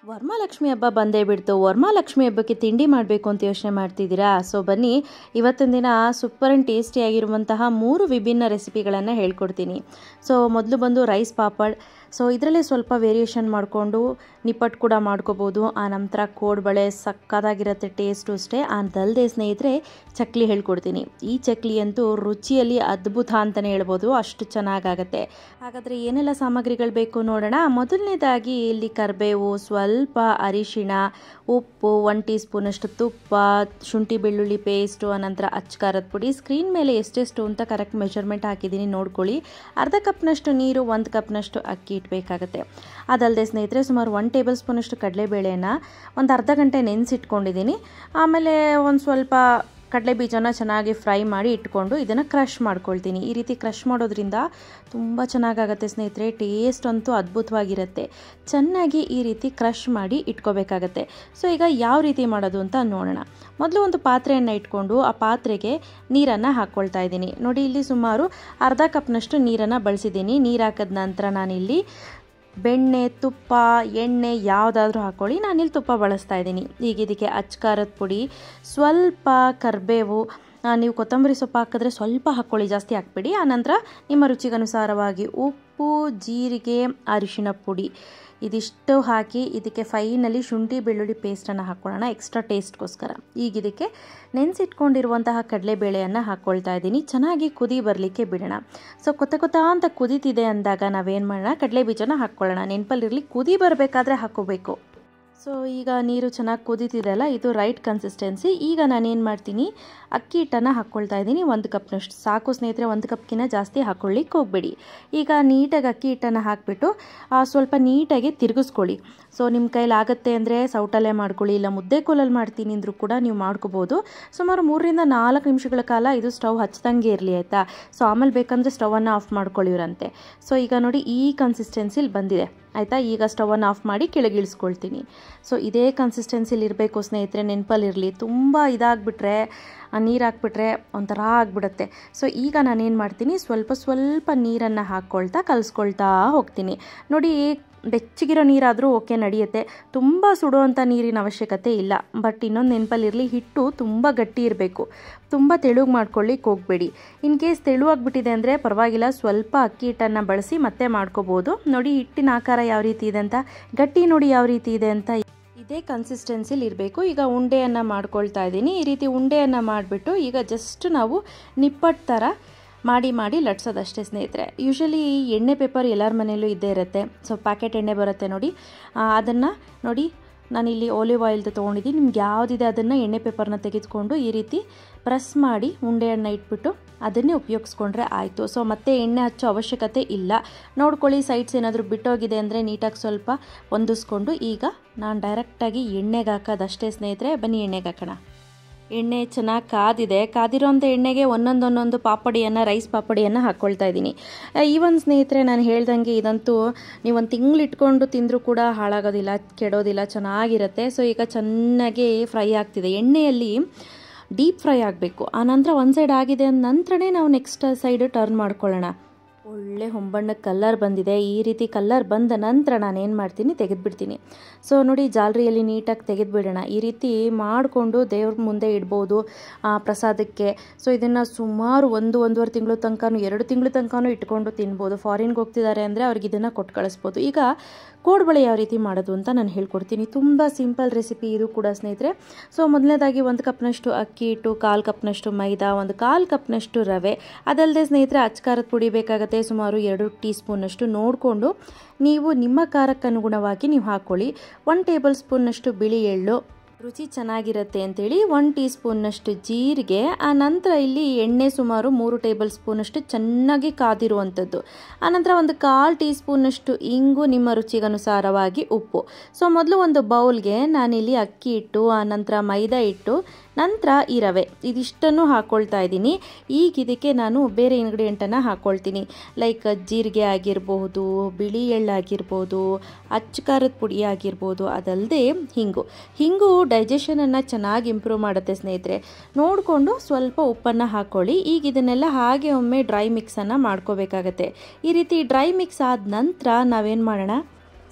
ವರಮಹಾಲಕ್ಷ್ಮಿ ಹಬ್ಬ ಬಂದೇ ಬಿಡ್ತು ವರಮಹಾಲಕ್ಷ್ಮಿ ಹಬ್ಬಕ್ಕೆ ತಿಂಡಿ ಮಾಡಬೇಕು ಅಂತ ಯೋಚನೆ ಮಾಡ್ತಿದ್ದೀರಾ ಸೊ ಬನ್ನಿ ಇವತ್ತಿನ ದಿನ ಸೂಪರ್ ಆ್ಯಂಡ್ ಟೇಸ್ಟಿಯಾಗಿರುವಂತಹ ಮೂರು ವಿಭಿನ್ನ ರೆಸಿಪಿಗಳನ್ನು ಹೇಳ್ಕೊಡ್ತೀನಿ ಸೊ ಮೊದಲು ಬಂದು ರೈಸ್ ಪಾಪಡ್ ಸೊ ಇದರಲ್ಲೇ ಸ್ವಲ್ಪ ವೇರಿಯೇಷನ್ ಮಾಡಿಕೊಂಡು ನಿಪ್ಪಟ್ಟು ಕೂಡ ಮಾಡ್ಕೋಬೋದು ಆ ನಂತರ ಕೋಡ್ಬಳೆ ಸಕ್ಕತ್ತಾಗಿರುತ್ತೆ ಟೇಸ್ಟು ಅಷ್ಟೇ ಅದಲ್ಲದೆ ಸ್ನೇಹಿತರೆ ಚಕ್ಲಿ ಹೇಳ್ಕೊಡ್ತೀನಿ ಈ ಚಕ್ಲಿ ಅಂತೂ ರುಚಿಯಲ್ಲಿ ಅದ್ಭುತ ಅಂತಲೇ ಹೇಳ್ಬೋದು ಅಷ್ಟು ಚೆನ್ನಾಗಾಗತ್ತೆ ಹಾಗಾದರೆ ಏನೆಲ್ಲ ಸಾಮಗ್ರಿಗಳು ಬೇಕು ನೋಡೋಣ ಮೊದಲನೇದಾಗಿ ಇಲ್ಲಿ ಕರಿಬೇವು ಸ್ವಲ್ಪ ಅರಿಶಿಣ ಉಪ್ಪು ಒನ್ ಟೀ ಸ್ಪೂನಷ್ಟು ತುಪ್ಪ ಶುಂಠಿ ಬೆಳ್ಳುಳ್ಳಿ ಪೇಸ್ಟು ಅನಂತರ ಅಚ್ಚ ಖಾರದ ಪುಡಿ ಸ್ಕ್ರೀನ್ ಮೇಲೆ ಎಷ್ಟೆಷ್ಟು ಅಂತ ಕರೆಕ್ಟ್ ಮೆಷರ್ಮೆಂಟ್ ಹಾಕಿದ್ದೀನಿ ನೋಡ್ಕೊಳ್ಳಿ ಅರ್ಧ ಕಪ್ನಷ್ಟು ನೀರು ಒಂದು ಕಪ್ನಷ್ಟು ಅಕ್ಕಿ ಇಡಬೇಕಾಗತ್ತೆ ಅದಲ್ಲದೆ ಸ್ನೇಹಿತರೆ ಸುಮಾರು ಒನ್ ಟೇಬಲ್ ಸ್ಪೂನಷ್ಟು ಕಡಲೆಬೇಳೆನ ಒಂದು ಅರ್ಧ ಗಂಟೆ ನೆನೆಸಿಟ್ಕೊಂಡಿದ್ದೀನಿ ಆಮೇಲೆ ಒಂದು ಸ್ವಲ್ಪ ಕಡಲೆ ಬೀಜನ ಚೆನ್ನಾಗಿ ಫ್ರೈ ಮಾಡಿ ಇಟ್ಕೊಂಡು ಇದನ್ನು ಕ್ರಷ್ ಮಾಡ್ಕೊಳ್ತೀನಿ ಈ ರೀತಿ ಕ್ರಷ್ ಮಾಡೋದ್ರಿಂದ ತುಂಬ ಚೆನ್ನಾಗಾಗತ್ತೆ ಸ್ನೇಹಿತರೆ ಟೇಸ್ಟ್ ಅಂತೂ ಅದ್ಭುತವಾಗಿರುತ್ತೆ ಚೆನ್ನಾಗಿ ಈ ರೀತಿ ಕ್ರಷ್ ಮಾಡಿ ಇಟ್ಕೋಬೇಕಾಗತ್ತೆ ಸೊ ಈಗ ಯಾವ ರೀತಿ ಮಾಡೋದು ಅಂತ ನೋಡೋಣ ಮೊದಲು ಒಂದು ಪಾತ್ರೆಯನ್ನು ಇಟ್ಕೊಂಡು ಆ ಪಾತ್ರೆಗೆ ನೀರನ್ನು ಹಾಕ್ಕೊಳ್ತಾ ಇದ್ದೀನಿ ನೋಡಿ ಇಲ್ಲಿ ಸುಮಾರು ಅರ್ಧ ಕಪ್ನಷ್ಟು ನೀರನ್ನು ಬಳಸಿದ್ದೀನಿ ನೀರು ಹಾಕಿದ ನಂತರ ನಾನಿಲ್ಲಿ ಬೆಣ್ಣೆ ತುಪ್ಪ ಎಣ್ಣೆ ಯಾವುದಾದ್ರೂ ಹಾಕ್ಕೊಳ್ಳಿ ನಾನಿಲ್ಲಿ ತುಪ್ಪ ಬಳಸ್ತಾ ಇದ್ದೀನಿ ಈಗ ಇದಕ್ಕೆ ಅಚ್ಚ ಖಾರದ ಪುಡಿ ಸ್ವಲ್ಪ ಕರಿಬೇವು ನೀವು ಕೊತ್ತಂಬರಿ ಸೊಪ್ಪು ಹಾಕಿದ್ರೆ ಸ್ವಲ್ಪ ಹಾಕ್ಕೊಳ್ಳಿ ಜಾಸ್ತಿ ಹಾಕ್ಬೇಡಿ ಆನಂತರ ನಿಮ್ಮ ರುಚಿಗನುಸಾರವಾಗಿ ಉಪ್ಪು ಜೀರಿಗೆ ಅರಿಶಿಣ ಪುಡಿ ಇದಿಷ್ಟು ಹಾಕಿ ಇದಕ್ಕೆ ಫೈನಲಿ ಶುಂಠಿ ಬೆಳ್ಳುಳ್ಳಿ ಪೇಸ್ಟನ್ನು ಹಾಕ್ಕೊಳ್ಳೋಣ ಎಕ್ಸ್ಟ್ರಾ ಟೇಸ್ಟ್ಗೋಸ್ಕರ ಈಗ ಇದಕ್ಕೆ ನೆನೆಸಿಟ್ಕೊಂಡಿರುವಂತಹ ಕಡಲೆಬೇಳೆಯನ್ನು ಹಾಕ್ಕೊಳ್ತಾ ಇದ್ದೀನಿ ಚೆನ್ನಾಗಿ ಕುದಿ ಬರಲಿಕ್ಕೆ ಬಿಡೋಣ ಸೊ ಕೊತ್ತ ಕೊತ್ತ ಅಂತ ಕುದೀತಿದೆ ಅಂದಾಗ ನಾವೇನು ಮಾಡೋಣ ಕಡಲೆ ಬೀಜನ ಹಾಕ್ಕೊಳ್ಳೋಣ ನೆನಪಲ್ಲಿರಲಿ ಕುದಿ ಬರಬೇಕಾದ್ರೆ ಹಾಕ್ಕೋಬೇಕು ಸೊ ಈಗ ನೀರು ಚೆನ್ನಾಗಿ ಕುದೀತಿದೆಯಲ್ಲ ಇದು ರೈಟ್ ಕನ್ಸಿಸ್ಟೆನ್ಸಿ ಈಗ ನಾನೇನು ಮಾಡ್ತೀನಿ ಅಕ್ಕಿ ಹಿಟ್ಟನ್ನು ಹಾಕ್ಕೊಳ್ತಾ ಇದ್ದೀನಿ ಒಂದು ಕಪ್ನಷ್ಟು ಸಾಕು ಸ್ನೇಹಿತರೆ ಒಂದು ಕಪ್ಗಿಂತ ಜಾಸ್ತಿ ಹಾಕ್ಕೊಳ್ಳಿಕ್ಕೆ ಹೋಗಬೇಡಿ ಈಗ ನೀಟಾಗಿ ಅಕ್ಕಿ ಹಿಟ್ಟನ್ನು ಹಾಕಿಬಿಟ್ಟು ಸ್ವಲ್ಪ ನೀಟಾಗಿ ತಿರುಗಿಸ್ಕೊಳ್ಳಿ ಸೊ ನಿಮ್ಮ ಕೈಲಿ ಆಗುತ್ತೆ ಅಂದರೆ ಸೌಟಲ್ಲೇ ಮಾಡ್ಕೊಳ್ಳಿ ಇಲ್ಲ ಮುದ್ದೆ ಕೋಲಲ್ಲಿ ಮಾಡ್ತೀನಿ ಅಂದರೂ ಕೂಡ ನೀವು ಮಾಡ್ಕೋಬೋದು ಸುಮಾರು ಮೂರರಿಂದ ನಾಲ್ಕು ನಿಮಿಷಗಳ ಕಾಲ ಇದು ಸ್ಟವ್ ಹಚ್ದಂಗೆ ಇರಲಿ ಆಯಿತಾ ಸೊ ಆಮೇಲೆ ಬೇಕಂದರೆ ಸ್ಟವನ್ನು ಆಫ್ ಮಾಡ್ಕೊಳ್ಳಿವ್ರಂತೆ ಸೊ ಈಗ ನೋಡಿ ಈ ಕನ್ಸಿಸ್ಟೆನ್ಸಿಲಿ ಬಂದಿದೆ ಆಯಿತಾ ಈಗ ಸ್ಟವನ್ನು ಆಫ್ ಮಾಡಿ ಕೆಳಗೆ ಇಳಿಸ್ಕೊಳ್ತೀನಿ ಸೊ ಇದೇ ಕನ್ಸಿಸ್ಟೆನ್ಸಿಲಿ ಇರಬೇಕು ಸ್ನೇಹಿತರೆ ನೆನಪಲ್ಲಿರಲಿ ತುಂಬ ಇದಾಗ್ಬಿಟ್ರೆ ನೀರು ಹಾಕ್ಬಿಟ್ರೆ ಒಂಥರ ಆಗಿಬಿಡುತ್ತೆ ಸೊ ಈಗ ನಾನೇನು ಮಾಡ್ತೀನಿ ಸ್ವಲ್ಪ ಸ್ವಲ್ಪ ನೀರನ್ನು ಹಾಕ್ಕೊಳ್ತಾ ಕಲಿಸ್ಕೊಳ್ತಾ ಹೋಗ್ತೀನಿ ನೋಡಿ ಬೆಚ್ಚಗಿರೋ ನೀರಾದರೂ ಓಕೆ ನಡೆಯುತ್ತೆ ತುಂಬ ಸುಡುವಂಥ ನೀರಿನ ಅವಶ್ಯಕತೆ ಇಲ್ಲ ಬಟ್ ಇನ್ನೊಂದು ನೆನಪಲ್ಲಿರಲಿ ಹಿಟ್ಟು ತುಂಬ ಗಟ್ಟಿ ಇರಬೇಕು ತುಂಬ ತೆಳುಗೆ ಮಾಡ್ಕೊಳ್ಳಿಕ್ಕೆ ಹೋಗಬೇಡಿ ಇನ್ ಕೇಸ್ ತೆಳುವಾಗ್ಬಿಟ್ಟಿದೆ ಅಂದರೆ ಪರವಾಗಿಲ್ಲ ಸ್ವಲ್ಪ ಅಕ್ಕಿ ಹಿಟ್ಟನ್ನು ಬಳಸಿ ಮತ್ತೆ ಮಾಡ್ಕೋಬೋದು ನೋಡಿ ಹಿಟ್ಟಿನ ಆಕಾರ ಯಾವ ರೀತಿ ಇದೆ ಅಂತ ಗಟ್ಟಿ ನೋಡಿ ಯಾವ ರೀತಿ ಇದೆ ಅಂತ ಇದೇ ಕನ್ಸಿಸ್ಟೆನ್ಸಿಲಿ ಇರಬೇಕು ಈಗ ಉಂಡೆಯನ್ನು ಮಾಡ್ಕೊಳ್ತಾ ಇದ್ದೀನಿ ಈ ರೀತಿ ಉಂಡೆಯನ್ನು ಮಾಡಿಬಿಟ್ಟು ಈಗ ಜಸ್ಟ್ ನಾವು ನಿಪ್ಪಟ್ಟು ಥರ ಮಾಡಿ ಮಾಡಿ ಲಟ್ಸೋದಷ್ಟೇ ಸ್ನೇಹಿತರೆ ಯೂಶಲಿ ಎಣ್ಣೆ ಪೇಪರ್ ಎಲ್ಲರ ಮನೆಯಲ್ಲೂ ಇದ್ದೇ ಇರುತ್ತೆ ಸೊ ಪ್ಯಾಕೆಟ್ ಎಣ್ಣೆ ಬರುತ್ತೆ ನೋಡಿ ಅದನ್ನು ನೋಡಿ ನಾನಿಲ್ಲಿ ಓಲಿವ್ ಆಯಿಲ್ದು ತೊಗೊಂಡಿದ್ದೀನಿ ನಿಮ್ಗೆ ಯಾವುದಿದೆ ಅದನ್ನು ಎಣ್ಣೆ ಪೇಪರ್ನ ತೆಗೆದುಕೊಂಡು ಈ ರೀತಿ ಪ್ರೆಸ್ ಮಾಡಿ ಉಂಡೆಯನ್ನು ಇಟ್ಬಿಟ್ಟು ಅದನ್ನೇ ಉಪಯೋಗಿಸ್ಕೊಂಡ್ರೆ ಆಯಿತು ಸೊ ಮತ್ತೆ ಎಣ್ಣೆ ಹಚ್ಚೋ ಅವಶ್ಯಕತೆ ಇಲ್ಲ ನೋಡ್ಕೊಳ್ಳಿ ಸೈಡ್ಸ್ ಏನಾದರೂ ಬಿಟ್ಟೋಗಿದೆ ಅಂದರೆ ನೀಟಾಗಿ ಸ್ವಲ್ಪ ಹೊಂದಿಸ್ಕೊಂಡು ಈಗ ನಾನು ಡೈರೆಕ್ಟಾಗಿ ಎಣ್ಣೆಗೆ ಹಾಕೋದಷ್ಟೇ ಸ್ನೇಹಿತರೆ ಬನ್ನಿ ಎಣ್ಣೆಗೆ ಹಾಕೋಣ ಎಣ್ಣೆ ಚೆನ್ನಾಗಿ ಕಾದಿದೆ ಕಾದಿರೋಂಥ ಎಣ್ಣೆಗೆ ಒಂದೊಂದು ಒಂದೊಂದು ಪಾಪಡಿಯನ್ನು ರೈಸ್ ಪಾಪಡಿಯನ್ನು ಹಾಕ್ಕೊಳ್ತಾ ಇದ್ದೀನಿ ಈ ಒಂದು ಸ್ನೇಹಿತರೆ ನಾನು ಹೇಳ್ದಂಗೆ ಇದಂತೂ ನೀವು ಒಂದು ತಿಂಗಳು ಇಟ್ಕೊಂಡು ತಿಂದರೂ ಕೂಡ ಹಾಳಾಗೋದಿಲ್ಲ ಕೆಡೋದಿಲ್ಲ ಚೆನ್ನಾಗಿರುತ್ತೆ ಸೊ ಈಗ ಚೆನ್ನಾಗಿ ಫ್ರೈ ಆಗ್ತಿದೆ ಎಣ್ಣೆಯಲ್ಲಿ ಡೀಪ್ ಫ್ರೈ ಆಗಬೇಕು ಆನಂತರ ಒಂದು ಸೈಡ್ ಆಗಿದೆ ಅಂದ ನಂತರನೇ ನಾವು ನೆಕ್ಸ್ಟ್ ಸೈಡ್ ಟರ್ನ್ ಮಾಡ್ಕೊಳ್ಳೋಣ ಒಳ್ಳೆ ಹೊಂಬಣ್ಣಕ್ಕೆ ಕಲ್ಲರ್ ಬಂದಿದೆ ಈ ರೀತಿ ಕಲ್ಲರ್ ಬಂದ ನಂತರ ನಾನು ಏನು ಮಾಡ್ತೀನಿ ತೆಗೆದುಬಿಡ್ತೀನಿ ಸೊ ನೋಡಿ ಜಾಲರಿಯಲ್ಲಿ ನೀಟಾಗಿ ತೆಗೆದುಬಿಡೋಣ ಈ ರೀತಿ ಮಾಡಿಕೊಂಡು ದೇವ್ರ ಮುಂದೆ ಇಡ್ಬೋದು ಪ್ರಸಾದಕ್ಕೆ ಸೊ ಇದನ್ನು ಸುಮಾರು ಒಂದು ಒಂದೂವರೆ ತಿಂಗಳು ತನಕನೂ ಎರಡು ತಿಂಗಳು ತನಕನೂ ಇಟ್ಕೊಂಡು ತಿನ್ಬೋದು ಫಾರಿನ್ಗೆ ಹೋಗ್ತಿದ್ದಾರೆ ಅಂದರೆ ಅವ್ರಿಗೆ ಇದನ್ನು ಕೊಟ್ಟು ಕಳಿಸ್ಬೋದು ಈಗ ಕೋಡ್ಬಳೆ ಯಾವ ರೀತಿ ಮಾಡೋದು ಅಂತ ನಾನು ಹೇಳ್ಕೊಡ್ತೀನಿ ತುಂಬ ಸಿಂಪಲ್ ರೆಸಿಪಿ ಇದು ಕೂಡ ಸ್ನೇಹಿತರೆ ಸೊ ಮೊದಲನೇದಾಗಿ ಒಂದು ಕಪ್ನಷ್ಟು ಅಕ್ಕಿ ಹಿಟ್ಟು ಕಾಲು ಕಪ್ನಷ್ಟು ಮೈದಾ ಒಂದು ಕಾಲು ಕಪ್ನಷ್ಟು ರವೆ ಅದಲ್ಲದೆ ಸ್ನೇಹಿತರೆ ಅಚ್ಕಾರದ ಪುಡಿ ಬೇಕಾಗುತ್ತೆ ಸುಮಾರು ಎರಡು ಟೀ ಸ್ಪೂನಷ್ಟು ನೋಡಿಕೊಂಡು ನೀವು ನಿಮ್ಮ ಖಾರಕ್ಕೆ ಅನುಗುಣವಾಗಿ ನೀವು ಹಾಕ್ಕೊಳ್ಳಿ ಒನ್ ಟೇಬಲ್ ಸ್ಪೂನ್ನಷ್ಟು ಬಿಳಿ ಎಳ್ಳು ರುಚಿ ಚೆನ್ನಾಗಿರುತ್ತೆ ಅಂತೇಳಿ ಒನ್ ಟೀ ಸ್ಪೂನ್ನಷ್ಟು ಜೀರಿಗೆ ಆ ನಂತರ ಇಲ್ಲಿ ಎಣ್ಣೆ ಸುಮಾರು ಮೂರು ಟೇಬಲ್ ಸ್ಪೂನಷ್ಟು ಚೆನ್ನಾಗಿ ಕಾದಿರುವಂಥದ್ದು ಆನಂತರ ಒಂದು ಕಾಲು ಟೀ ಸ್ಪೂನಷ್ಟು ಇಂಗು ನಿಮ್ಮ ರುಚಿಗನುಸಾರವಾಗಿ ಉಪ್ಪು ಸೊ ಮೊದಲು ಒಂದು ಬೌಲ್ಗೆ ನಾನಿಲ್ಲಿ ಅಕ್ಕಿ ಹಿಟ್ಟು ಆನಂತರ ಮೈದಾ ಹಿಟ್ಟು ನಂತರ ಈ ರವೆ ಇದಿಷ್ಟನ್ನು ಹಾಕ್ಕೊಳ್ತಾ ಇದ್ದೀನಿ ಈಗ ಇದಕ್ಕೆ ನಾನು ಬೇರೆ ಇಂಗ್ರೀಡಿಯೆಂಟನ್ನು ಹಾಕ್ಕೊಳ್ತೀನಿ ಲೈಕ್ ಜೀರಿಗೆ ಆಗಿರಬಹುದು ಬಿಳಿ ಎಳ್ಳಾಗಿರ್ಬೋದು ಅಚ್ಚ ಖಾರದ ಪುಡಿ ಆಗಿರ್ಬೋದು ಅದಲ್ಲದೆ ಹಿಂಗು ಹಿಂಗು ಡೈಜೆಷನನ್ನು ಚೆನ್ನಾಗಿ ಇಂಪ್ರೂವ್ ಮಾಡುತ್ತೆ ಸ್ನೇಹಿತರೆ ನೋಡಿಕೊಂಡು ಸ್ವಲ್ಪ ಉಪ್ಪನ್ನು ಹಾಕ್ಕೊಳ್ಳಿ ಈಗ ಇದನ್ನೆಲ್ಲ ಹಾಗೆ ಒಮ್ಮೆ ಡ್ರೈ ಮಿಕ್ಸನ್ನು ಮಾಡ್ಕೋಬೇಕಾಗತ್ತೆ ಈ ರೀತಿ ಡ್ರೈ ಮಿಕ್ಸ್ ಆದ ನಂತರ ನಾವೇನು ಮಾಡೋಣ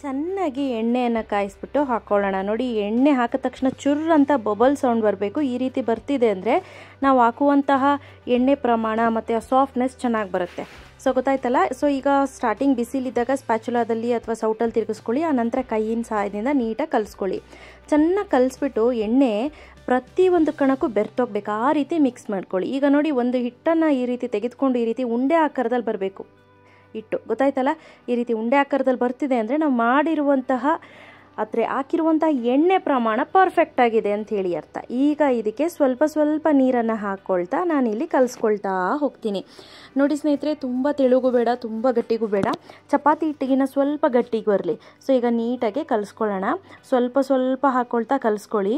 ಚೆನ್ನಾಗಿ ಎಣ್ಣೆಯನ್ನು ಕಾಯಿಸ್ಬಿಟ್ಟು ಹಾಕ್ಕೊಳ್ಳೋಣ ನೋಡಿ ಎಣ್ಣೆ ಹಾಕಿದ ತಕ್ಷಣ ಚುರ್ ಅಂತ ಬಬಲ್ ಸೌಂಡ್ ಬರಬೇಕು ಈ ರೀತಿ ಬರ್ತಿದೆ ಅಂದರೆ ನಾವು ಹಾಕುವಂತಹ ಎಣ್ಣೆ ಪ್ರಮಾಣ ಮತ್ತು ಆ ಸಾಫ್ಟ್ನೆಸ್ ಚೆನ್ನಾಗಿ ಬರುತ್ತೆ ಸೊ ಗೊತ್ತಾಯ್ತಲ್ಲ ಸೊ ಈಗ ಸ್ಟಾರ್ಟಿಂಗ್ ಬಿಸಿಲಿದ್ದಾಗ ಸ್ಪ್ಯಾಚುಲಾದಲ್ಲಿ ಅಥವಾ ಸೌಟಲ್ಲಿ ತಿರುಗಿಸ್ಕೊಳ್ಳಿ ಆನಂತರ ಕೈಯಿನ ಸಹಾಯದಿಂದ ನೀಟಾಗಿ ಕಲಿಸ್ಕೊಳ್ಳಿ ಚೆನ್ನಾಗಿ ಕಲಿಸ್ಬಿಟ್ಟು ಎಣ್ಣೆ ಪ್ರತಿಯೊಂದು ಕಣಕ್ಕೂ ಬೆರ್ತೋಗ್ಬೇಕು ಆ ರೀತಿ ಮಿಕ್ಸ್ ಮಾಡ್ಕೊಳ್ಳಿ ಈಗ ನೋಡಿ ಒಂದು ಹಿಟ್ಟನ್ನು ಈ ರೀತಿ ತೆಗೆದುಕೊಂಡು ಈ ರೀತಿ ಉಂಡೆ ಆಕಾರದಲ್ಲಿ ಬರಬೇಕು ಹಿಟ್ಟು ಗೊತ್ತಾಯ್ತಲ್ಲ ಈ ರೀತಿ ಉಂಡೆ ಆಕಾರದಲ್ಲಿ ಬರ್ತಿದೆ ಅಂದರೆ ನಾವು ಮಾಡಿರುವಂತಹ ಆದರೆ ಹಾಕಿರುವಂತಹ ಎಣ್ಣೆ ಪ್ರಮಾಣ ಪರ್ಫೆಕ್ಟ್ ಆಗಿದೆ ಅಂತ ಹೇಳಿ ಅರ್ಥ ಈಗ ಇದಕ್ಕೆ ಸ್ವಲ್ಪ ಸ್ವಲ್ಪ ನೀರನ್ನು ಹಾಕ್ಕೊಳ್ತಾ ನಾನಿಲ್ಲಿ ಕಲಿಸ್ಕೊಳ್ತಾ ಹೋಗ್ತೀನಿ ನೋಡಿ ಸ್ನೇಹಿತರೆ ತುಂಬ ತೆಳುಗೂ ಬೇಡ ತುಂಬ ಗಟ್ಟಿಗೂ ಬೇಡ ಚಪಾತಿ ಹಿಟ್ಟಿಗಿನ ಸ್ವಲ್ಪ ಗಟ್ಟಿಗೆ ಬರಲಿ ಸೊ ಈಗ ನೀಟಾಗಿ ಕಲಿಸ್ಕೊಳ್ಳೋಣ ಸ್ವಲ್ಪ ಸ್ವಲ್ಪ ಹಾಕ್ಕೊಳ್ತಾ ಕಲಿಸ್ಕೊಳ್ಳಿ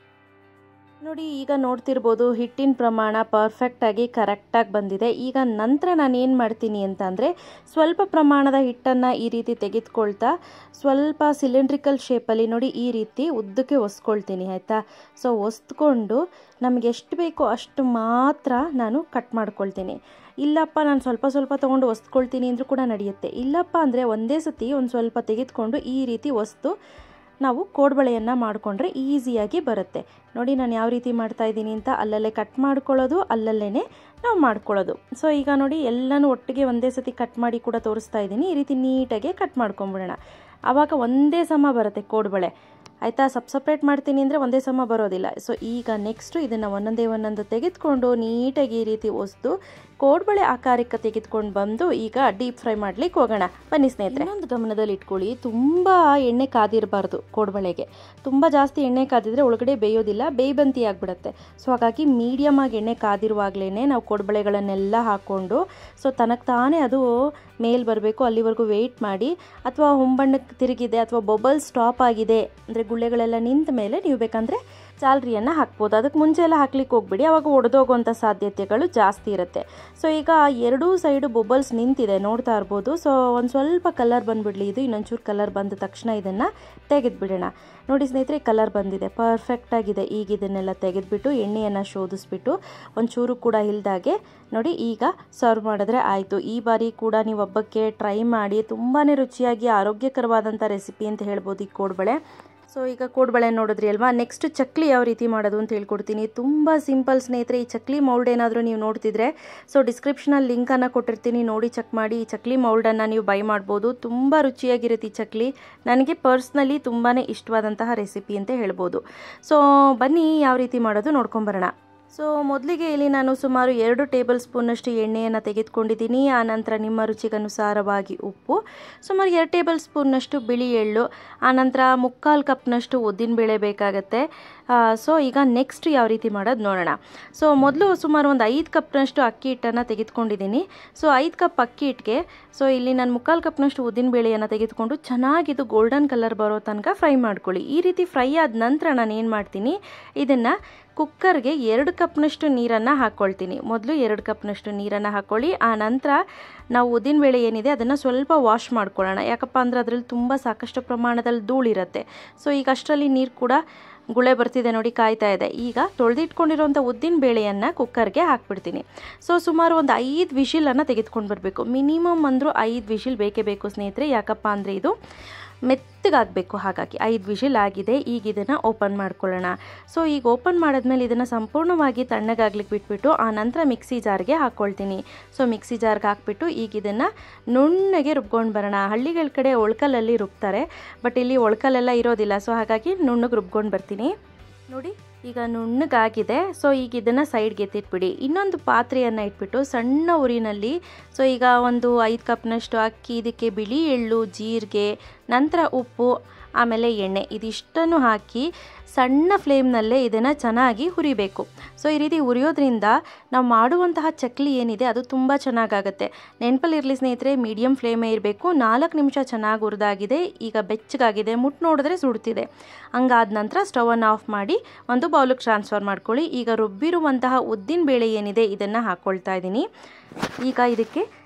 ನೋಡಿ ಈಗ ನೋಡ್ತಿರ್ಬೋದು ಹಿಟ್ಟಿನ ಪ್ರಮಾಣ ಪರ್ಫೆಕ್ಟಾಗಿ ಕರೆಕ್ಟಾಗಿ ಬಂದಿದೆ ಈಗ ನಂತರ ನಾನು ಏನು ಮಾಡ್ತೀನಿ ಅಂತ ಅಂದರೆ ಸ್ವಲ್ಪ ಪ್ರಮಾಣದ ಹಿಟ್ಟನ್ನು ಈ ರೀತಿ ತೆಗೆದುಕೊಳ್ತಾ ಸ್ವಲ್ಪ ಸಿಲಿಂಡ್ರಿಕಲ್ ಶೇಪಲ್ಲಿ ನೋಡಿ ಈ ರೀತಿ ಉದ್ದಕ್ಕೆ ಒಸ್ಕೊಳ್ತೀನಿ ಆಯಿತಾ ಸೊ ಒಸ್ಕೊಂಡು ನಮಗೆ ಎಷ್ಟು ಬೇಕೋ ಅಷ್ಟು ಮಾತ್ರ ನಾನು ಕಟ್ ಮಾಡ್ಕೊಳ್ತೀನಿ ಇಲ್ಲಪ್ಪ ನಾನು ಸ್ವಲ್ಪ ಸ್ವಲ್ಪ ತೊಗೊಂಡು ಒಸ್ಕೊಳ್ತೀನಿ ಅಂದರೂ ಕೂಡ ನಡೆಯುತ್ತೆ ಇಲ್ಲಪ್ಪ ಅಂದರೆ ಒಂದೇ ಸತಿ ಒಂದು ಸ್ವಲ್ಪ ತೆಗೆದುಕೊಂಡು ಈ ರೀತಿ ಒಸ್ತು ನಾವು ಕೋಡ್ಬಳೆಯನ್ನು ಮಾಡಿಕೊಂಡ್ರೆ ಈಸಿಯಾಗಿ ಬರುತ್ತೆ ನೋಡಿ ನಾನು ಯಾವ ರೀತಿ ಮಾಡ್ತಾ ಇದ್ದೀನಿ ಅಂತ ಅಲ್ಲಲ್ಲೇ ಕಟ್ ಮಾಡ್ಕೊಳ್ಳೋದು ಅಲ್ಲಲ್ಲೇ ನಾವು ಮಾಡ್ಕೊಳ್ಳೋದು ಸೊ ಈಗ ನೋಡಿ ಎಲ್ಲನೂ ಒಟ್ಟಿಗೆ ಒಂದೇ ಸತಿ ಕಟ್ ಮಾಡಿ ಕೂಡ ತೋರಿಸ್ತಾ ಇದ್ದೀನಿ ಈ ರೀತಿ ನೀಟಾಗಿ ಕಟ್ ಮಾಡ್ಕೊಂಬಿಡೋಣ ಆವಾಗ ಒಂದೇ ಸಮ ಬರುತ್ತೆ ಕೋಡ್ಬಳೆ ಆಯಿತಾ ಸಪ್ ಸಪ್ರೇಟ್ ಮಾಡ್ತೀನಿ ಅಂದರೆ ಒಂದೇ ಸಮ ಬರೋದಿಲ್ಲ ಸೊ ಈಗ ನೆಕ್ಸ್ಟು ಇದನ್ನು ಒಂದೊಂದೇ ಒಂದೊಂದು ತೆಗೆದುಕೊಂಡು ನೀಟಾಗಿ ಈ ರೀತಿ ಒಸ್ದು ಕೋಡ್ಬಳೆ ಆಕಾರಕ್ಕೆ ತೆಗೆದುಕೊಂಡು ಬಂದು ಈಗ ಡೀಪ್ ಫ್ರೈ ಮಾಡ್ಲಿಕ್ಕೆ ಹೋಗೋಣ ಬನ್ನಿ ಸ್ನೇಹಿತರೆ ಇನ್ನೊಂದು ಗಮನದಲ್ಲಿ ಇಟ್ಕೊಳ್ಳಿ ತುಂಬ ಎಣ್ಣೆ ಕಾದಿರಬಾರ್ದು ಕೋಡ್ಬಳೆಗೆ ತುಂಬ ಜಾಸ್ತಿ ಎಣ್ಣೆ ಕಾದಿದ್ರೆ ಒಳಗಡೆ ಬೇಯೋದಿಲ್ಲ ಬೇಯ್ಬಂತಿ ಆಗಿಬಿಡುತ್ತೆ ಸೊ ಹಾಗಾಗಿ ಮೀಡಿಯಮ್ ಆಗಿ ಎಣ್ಣೆ ಕಾದಿರುವಾಗಲೇ ನಾವು ಕೋಡ್ಬಳೆಗಳನ್ನೆಲ್ಲ ಹಾಕ್ಕೊಂಡು ಸೊ ತನಗೆ ತಾನೇ ಅದು ಮೇಲ್ ಬರಬೇಕು ಅಲ್ಲಿವರೆಗೂ ವೆಯ್ಟ್ ಮಾಡಿ ಅಥವಾ ಹೊಂಬಣ್ಣಕ್ಕೆ ತಿರುಗಿದೆ ಅಥವಾ ಬೊಬಲ್ ಸ್ಟಾಪ್ ಆಗಿದೆ ಅಂದರೆ ಗುಳ್ಳೆಗಳೆಲ್ಲ ನಿಂತ ಮೇಲೆ ನೀವು ಬೇಕಂದರೆ ಚಾಲ್ರಿಯನ್ನು ಹಾಕ್ಬೋದು ಅದಕ್ಕೆ ಮುಂಚೆ ಎಲ್ಲ ಹಾಕ್ಲಿಕ್ಕೆ ಹೋಗ್ಬಿಡಿ ಅವಾಗ ಒಡೆದೋಗುವಂಥ ಸಾಧ್ಯತೆಗಳು ಜಾಸ್ತಿ ಇರುತ್ತೆ ಸೊ ಈಗ ಎರಡೂ ಸೈಡು ಬೊಬಲ್ಸ್ ನಿಂತಿದೆ ನೋಡ್ತಾ ಇರ್ಬೋದು ಸೊ ಒಂದು ಸ್ವಲ್ಪ ಕಲರ್ ಬಂದುಬಿಡಲಿ ಇದು ಇನ್ನೊಂಚೂರು ಕಲರ್ ಬಂದ ತಕ್ಷಣ ಇದನ್ನು ತೆಗೆದುಬಿಡೋಣ ನೋಡಿ ಸ್ನೇಹಿತರೆ ಕಲರ್ ಬಂದಿದೆ ಪರ್ಫೆಕ್ಟಾಗಿದೆ ಈಗ ಇದನ್ನೆಲ್ಲ ತೆಗೆದುಬಿಟ್ಟು ಎಣ್ಣೆಯನ್ನು ಶೋಧಿಸ್ಬಿಟ್ಟು ಒಂಚೂರು ಕೂಡ ಇಲ್ದಾಗೆ ನೋಡಿ ಈಗ ಸರ್ವ್ ಮಾಡಿದ್ರೆ ಆಯಿತು ಈ ಬಾರಿ ಕೂಡ ನೀವು ಹಬ್ಬಕ್ಕೆ ಟ್ರೈ ಮಾಡಿ ತುಂಬಾ ರುಚಿಯಾಗಿ ಆರೋಗ್ಯಕರವಾದಂಥ ರೆಸಿಪಿ ಅಂತ ಹೇಳ್ಬೋದು ಈ ಕೋಡ್ಬಳೆ ಸೊ ಈಗ ಕೋಡ್ಬಳೆ ನೋಡಿದ್ರಿ ಅಲ್ವಾ ನೆಕ್ಸ್ಟ್ ಚಕ್ಲಿ ಯಾವ ರೀತಿ ಮಾಡೋದು ಅಂತ ಹೇಳ್ಕೊಡ್ತೀನಿ ತುಂಬ ಸಿಂಪಲ್ ಸ್ನೇಹಿತರೆ ಈ ಚಕ್ಲಿ ಮೌಲ್ಡ್ ಏನಾದರೂ ನೀವು ನೋಡ್ತಿದ್ರೆ ಸೊ ಡಿಸ್ಕ್ರಿಪ್ಷನಲ್ಲಿ ಲಿಂಕನ್ನು ಕೊಟ್ಟಿರ್ತೀನಿ ನೋಡಿ ಚೆಕ್ ಮಾಡಿ ಈ ಚಕ್ಲಿ ಮೌಲ್ಡನ್ನು ನೀವು ಬೈ ಮಾಡ್ಬೋದು ತುಂಬ ರುಚಿಯಾಗಿರುತ್ತೆ ಈ ಚಕ್ಲಿ ನನಗೆ ಪರ್ಸ್ನಲಿ ತುಂಬಾ ಇಷ್ಟವಾದಂತಹ ರೆಸಿಪಿ ಅಂತ ಹೇಳ್ಬೋದು ಸೊ ಬನ್ನಿ ಯಾವ ರೀತಿ ಮಾಡೋದು ನೋಡ್ಕೊಂಬರೋಣ ಸೊ ಮೊದಲಿಗೆ ಇಲ್ಲಿ ನಾನು ಸುಮಾರು ಎರಡು ಟೇಬಲ್ ಸ್ಪೂನಷ್ಟು ಎಣ್ಣೆಯನ್ನು ತೆಗೆದುಕೊಂಡಿದ್ದೀನಿ ಆನಂತರ ನಿಮ್ಮ ರುಚಿಗನುಸಾರವಾಗಿ ಉಪ್ಪು ಸುಮಾರು ಎರಡು ಟೇಬಲ್ ಸ್ಪೂನ್ನಷ್ಟು ಬಿಳಿ ಎಳ್ಳು ಆನಂತರ ಮುಕ್ಕಾಲು ಕಪ್ನಷ್ಟು ಉದ್ದಿನಬೇಳೆ ಬೇಕಾಗತ್ತೆ ಸೊ ಈಗ ನೆಕ್ಸ್ಟ್ ಯಾವ ರೀತಿ ಮಾಡೋದು ನೋಡೋಣ ಸೊ ಮೊದಲು ಸುಮಾರು ಒಂದು ಐದು ಕಪ್ನಷ್ಟು ಅಕ್ಕಿ ಹಿಟ್ಟನ್ನು ತೆಗೆದುಕೊಂಡಿದ್ದೀನಿ ಸೊ ಐದು ಕಪ್ ಅಕ್ಕಿ ಹಿಟ್ಟಿಗೆ ಸೊ ಇಲ್ಲಿ ನಾನು ಮುಕ್ಕಾಲು ಕಪ್ನಷ್ಟು ಉದ್ದಿನಬೇಳೆಯನ್ನು ತೆಗೆದುಕೊಂಡು ಚೆನ್ನಾಗಿದು ಗೋಲ್ಡನ್ ಕಲರ್ ಬರೋ ತನಕ ಫ್ರೈ ಮಾಡ್ಕೊಳ್ಳಿ ಈ ರೀತಿ ಫ್ರೈ ಆದ ನಂತರ ನಾನು ಏನು ಮಾಡ್ತೀನಿ ಇದನ್ನು ಕುಕ್ಕರ್ಗೆ ಎರಡು ಕಪ್ನಷ್ಟು ನೀರನ್ನು ಹಾಕ್ಕೊಳ್ತೀನಿ ಮೊದಲು ಎರಡು ಕಪ್ನಷ್ಟು ನೀರನ್ನು ಹಾಕ್ಕೊಳ್ಳಿ ಆ ನಂತರ ನಾವು ಉದ್ದಿನಬೇಳೆ ಏನಿದೆ ಅದನ್ನು ಸ್ವಲ್ಪ ವಾಶ್ ಮಾಡ್ಕೊಳ್ಳೋಣ ಯಾಕಪ್ಪ ಅಂದರೆ ಅದರಲ್ಲಿ ತುಂಬ ಸಾಕಷ್ಟು ಪ್ರಮಾಣದಲ್ಲಿ ಧೂಳಿರುತ್ತೆ ಸೊ ಈಗ ಅಷ್ಟರಲ್ಲಿ ನೀರು ಕೂಡ ಗುಳೆ ಬರ್ತಿದೆ ನೋಡಿ ಕಾಯ್ತಾ ಇದೆ ಈಗ ತೊಳೆದಿಟ್ಕೊಂಡಿರೋಂಥ ಉದ್ದಿನ ಬೇಳೆಯನ್ನು ಕುಕ್ಕರ್ಗೆ ಹಾಕ್ಬಿಡ್ತೀನಿ ಸೊ ಸುಮಾರು ಒಂದು ಐದು ವಿಶಿಲನ್ನು ತೆಗೆದುಕೊಂಡು ಬರಬೇಕು ಮಿನಿಮಮ್ ಅಂದರೂ ಐದು ವಿಶಿಲ್ ಬೇಕೇ ಬೇಕು ಸ್ನೇಹಿತರೆ ಯಾಕಪ್ಪ ಅಂದರೆ ಇದು ಮೆತ್ತಗಾಗಬೇಕು ಹಾಗಾಗಿ ಐದು ವಿಶಿಲ್ ಆಗಿದೆ ಈಗ ಇದನ್ನು ಓಪನ್ ಮಾಡ್ಕೊಳ್ಳೋಣ ಸೊ ಈಗ ಓಪನ್ ಮಾಡಿದ್ಮೇಲೆ ಇದನ್ನು ಸಂಪೂರ್ಣವಾಗಿ ತಣ್ಣಗಾಗ್ಲಿಕ್ಕೆ ಬಿಟ್ಬಿಟ್ಟು ಆ ನಂತರ ಮಿಕ್ಸಿ ಜಾರ್ಗೆ ಹಾಕ್ಕೊಳ್ತೀನಿ ಸೊ ಮಿಕ್ಸಿ ಜಾರ್ಗೆ ಹಾಕ್ಬಿಟ್ಟು ಈಗ ಇದನ್ನು ನುಣ್ಣಗೆ ರುಬ್ಕೊಂಡು ಬರೋಣ ಹಳ್ಳಿಗಳ ಕಡೆ ಒಳ್ಕಲಲ್ಲಿ ರುಬ್ತಾರೆ ಬಟ್ ಇಲ್ಲಿ ಒಳ್ಕಲೆಲ್ಲ ಇರೋದಿಲ್ಲ ಸೊ ಹಾಗಾಗಿ ನುಣ್ಣಗೆ ರುಬ್ಕೊಂಡು ಬರ್ತೀನಿ ನೋಡಿ ಈಗ ನುಣ್ಣಗಾಗಿದೆ ಸೊ ಈಗ ಇದನ್ನು ಸೈಡ್ಗೆ ಎತ್ತಿಟ್ಬಿಡಿ ಇನ್ನೊಂದು ಪಾತ್ರೆಯನ್ನು ಇಟ್ಬಿಟ್ಟು ಸಣ್ಣ ಉರಿನಲ್ಲಿ ಸೊ ಈಗ ಒಂದು ಐದು ಕಪ್ನಷ್ಟು ಅಕ್ಕಿ ಇದಕ್ಕೆ ಬಿಳಿ ಎಳ್ಳು ಜೀರಿಗೆ ನಂತರ ಉಪ್ಪು ಆಮೇಲೆ ಎಣ್ಣೆ ಇದಿಷ್ಟನ್ನು ಹಾಕಿ ಸಣ್ಣ ಫ್ಲೇಮ್ನಲ್ಲೇ ಇದನ್ನು ಚೆನ್ನಾಗಿ ಹುರಿಬೇಕು ಸೊ ಈ ರೀತಿ ಹುರಿಯೋದ್ರಿಂದ ನಾವು ಮಾಡುವಂತಹ ಚಕ್ಲಿ ಏನಿದೆ ಅದು ತುಂಬ ಚೆನ್ನಾಗಾಗುತ್ತೆ ನೆನಪಲ್ಲಿರಲಿ ಸ್ನೇಹಿತರೆ ಮೀಡಿಯಮ್ ಫ್ಲೇಮೇ ಇರಬೇಕು ನಾಲ್ಕು ನಿಮಿಷ ಚೆನ್ನಾಗಿ ಹುರಿದಾಗಿದೆ ಈಗ ಬೆಚ್ಚಗಾಗಿದೆ ಮುಟ್ಟು ನೋಡಿದ್ರೆ ಸುಡ್ತಿದೆ ಹಂಗಾದ ನಂತರ ಸ್ಟವನ್ನು ಆಫ್ ಮಾಡಿ ಒಂದು ಬೌಲಿಗೆ ಟ್ರಾನ್ಸ್ಫರ್ ಮಾಡ್ಕೊಳ್ಳಿ ಈಗ ರುಬ್ಬಿರುವಂತಹ ಉದ್ದಿನ ಬೇಳೆ ಏನಿದೆ ಇದನ್ನು ಹಾಕ್ಕೊಳ್ತಾ ಇದ್ದೀನಿ ಈಗ ಇದಕ್ಕೆ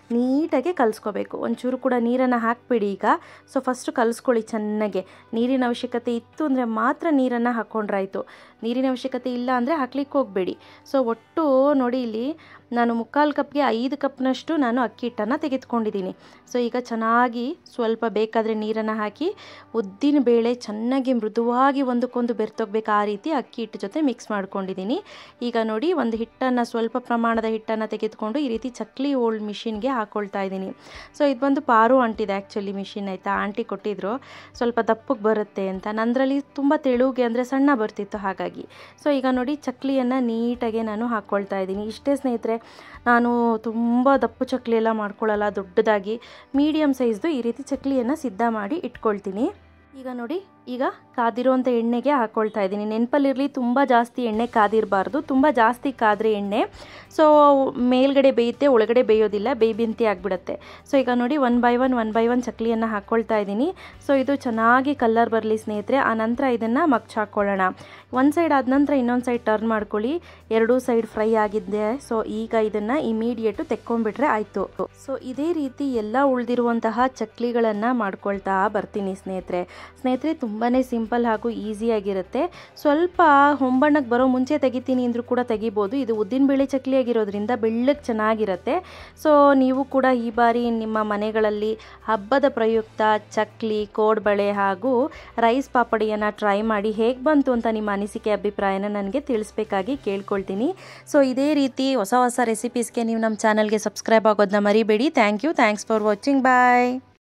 ನೀಟಾಗಿ ಕಲಿಸ್ಕೋಬೇಕು ಒಂಚೂರು ಕೂಡ ನೀರನ್ನು ಹಾಕಬೇಡಿ ಈಗ ಸೊ ಫಸ್ಟು ಕಲಿಸ್ಕೊಳ್ಳಿ ಚೆನ್ನಾಗೆ ನೀರಿನ ಅವಶ್ಯಕತೆ ಇತ್ತು ಅಂದರೆ ಮಾತ್ರ ನೀರನ್ನು ಹಾಕ್ಕೊಂಡ್ರಾಯ್ತು ನೀರಿನ ಅವಶ್ಯಕತೆ ಇಲ್ಲ ಅಂದರೆ ಹಾಕ್ಲಿಕ್ಕೆ ಹೋಗಬೇಡಿ ಸೊ ಒಟ್ಟು ನೋಡಿ ಇಲ್ಲಿ ನಾನು ಮುಕ್ಕಾಲು ಕಪ್ಗೆ ಐದು ಕಪ್ನಷ್ಟು ನಾನು ಅಕ್ಕಿ ಹಿಟ್ಟನ್ನು ತೆಗೆದುಕೊಂಡಿದ್ದೀನಿ ಸೊ ಈಗ ಚೆನ್ನಾಗಿ ಸ್ವಲ್ಪ ಬೇಕಾದರೆ ನೀರನ್ನು ಹಾಕಿ ಉದ್ದಿನ ಬೇಳೆ ಚೆನ್ನಾಗಿ ಮೃದುವಾಗಿ ಒಂದಕ್ಕೊಂದು ಬೆರ್ತೋಗ್ಬೇಕು ಆ ರೀತಿ ಅಕ್ಕಿ ಹಿಟ್ಟು ಜೊತೆ ಮಿಕ್ಸ್ ಮಾಡ್ಕೊಂಡಿದ್ದೀನಿ ಈಗ ನೋಡಿ ಒಂದು ಹಿಟ್ಟನ್ನು ಸ್ವಲ್ಪ ಪ್ರಮಾಣದ ಹಿಟ್ಟನ್ನು ತೆಗೆದುಕೊಂಡು ಈ ರೀತಿ ಚಕ್ಲಿ ಓಲ್ಡ್ ಮಿಷಿನ್ಗೆ ಹಾಕ್ಕೊಳ್ತಾ ಇದ್ದೀನಿ ಸೊ ಇದು ಬಂದು ಪಾರು ಅಂಟಿದೆ ಆ್ಯಕ್ಚುಲಿ ಮಿಷಿನ್ ಆಯಿತಾ ಆಂಟಿ ಕೊಟ್ಟಿದ್ರು ಸ್ವಲ್ಪ ದಪ್ಪಗೆ ಬರುತ್ತೆ ಅಂತ ನಂದರಲ್ಲಿ ತುಂಬ ತೆಳುಗೆ ಅಂದರೆ ಸಣ್ಣ ಬರ್ತಿತ್ತು ಹಾಗಾಗಿ ಸೊ ಈಗ ನೋಡಿ ಚಕ್ಲಿಯನ್ನು ನೀಟಾಗಿ ನಾನು ಹಾಕ್ಕೊಳ್ತಾ ಇದ್ದೀನಿ ಇಷ್ಟೇ ಸ್ನೇಹಿತರೆ ನಾನು ತುಂಬ ದಪ್ಪು ಚಕ್ಲಿ ಎಲ್ಲ ಮಾಡ್ಕೊಳ್ಳಲ್ಲ ದೊಡ್ಡದಾಗಿ ಮೀಡಿಯಮ್ ಸೈಜ್ದು ಈ ರೀತಿ ಚಕ್ಲಿಯನ್ನು ಸಿದ್ಧ ಮಾಡಿ ಇಟ್ಕೊಳ್ತೀನಿ ಈಗ ನೋಡಿ ಈಗ ಕಾದಿರೋಂಥ ಎಣ್ಣೆಗೆ ಹಾಕ್ಕೊಳ್ತಾ ಇದ್ದೀನಿ ನೆನಪಲ್ಲಿರಲಿ ತುಂಬ ಜಾಸ್ತಿ ಎಣ್ಣೆ ಕಾದಿರಬಾರ್ದು ತುಂಬ ಜಾಸ್ತಿ ಕಾದರೆ ಎಣ್ಣೆ ಸೊ ಮೇಲ್ಗಡೆ ಬೇಯುತ್ತೆ ಒಳಗಡೆ ಬೇಯೋದಿಲ್ಲ ಬೇಯ್ಬಿಂತಿ ಆಗಿಬಿಡುತ್ತೆ ಸೊ ಈಗ ನೋಡಿ one by one one by one ಚಕ್ಲಿಯನ್ನು ಹಾಕ್ಕೊಳ್ತಾ ಇದ್ದೀನಿ ಸೊ ಇದು ಚೆನ್ನಾಗಿ ಕಲ್ಲರ್ ಬರಲಿ ಸ್ನೇಹಿತರೆ ಆ ನಂತರ ಇದನ್ನು ಮಗ್ಚ್ ಹಾಕ್ಕೊಳ್ಳೋಣ ಒಂದು ಸೈಡ್ ಆದ ನಂತರ ಇನ್ನೊಂದು ಸೈಡ್ ಟರ್ನ್ ಮಾಡ್ಕೊಳ್ಳಿ ಎರಡೂ ಸೈಡ್ ಫ್ರೈ ಆಗಿದ್ದೆ ಸೊ ಈಗ ಇದನ್ನು ಇಮಿಡಿಯೇಟು ತೆಕ್ಕೊಂಡ್ಬಿಟ್ರೆ ಆಯಿತು ಸೊ ಇದೇ ರೀತಿ ಎಲ್ಲ ಉಳಿದಿರುವಂತಹ ಚಕ್ಲಿಗಳನ್ನು ಮಾಡ್ಕೊಳ್ತಾ ಬರ್ತೀನಿ ಸ್ನೇಹಿತರೆ ಸ್ನೇಹಿತರೆ ತುಂಬಾ ಸಿಂಪಲ್ ಹಾಗೂ ಈಸಿಯಾಗಿರುತ್ತೆ ಸ್ವಲ್ಪ ಹೊಂಬಣ್ಣಕ್ಕೆ ಬರೋ ಮುಂಚೆ ತೆಗಿತೀನಿ ಅಂದರೂ ಕೂಡ ತೆಗಿಬೋದು ಇದು ಉದ್ದಿನಬೇಳೆ ಚಕ್ಲಿ ಆಗಿರೋದ್ರಿಂದ ಬೆಳ್ಳಗೆ ಚೆನ್ನಾಗಿರುತ್ತೆ ಸೊ ನೀವು ಕೂಡ ಈ ಬಾರಿ ನಿಮ್ಮ ಮನೆಗಳಲ್ಲಿ ಹಬ್ಬದ ಪ್ರಯುಕ್ತ ಚಕ್ಲಿ ಕೋಡ್ಬಳೆ ಹಾಗೂ ರೈಸ್ ಪಾಪಡಿಯನ್ನು ಟ್ರೈ ಮಾಡಿ ಹೇಗೆ ಬಂತು ಅಂತ ನಿಮ್ಮ ಅನಿಸಿಕೆ ಅಭಿಪ್ರಾಯನ ನನಗೆ ತಿಳಿಸ್ಬೇಕಾಗಿ ಕೇಳ್ಕೊಳ್ತೀನಿ ಸೊ ಇದೇ ರೀತಿ ಹೊಸ ಹೊಸ ರೆಸಿಪೀಸ್ಗೆ ನೀವು ನಮ್ಮ ಚಾನಲ್ಗೆ ಸಬ್ಸ್ಕ್ರೈಬ್ ಆಗೋದನ್ನ ಮರಿಬೇಡಿ thank you thanks for watching bye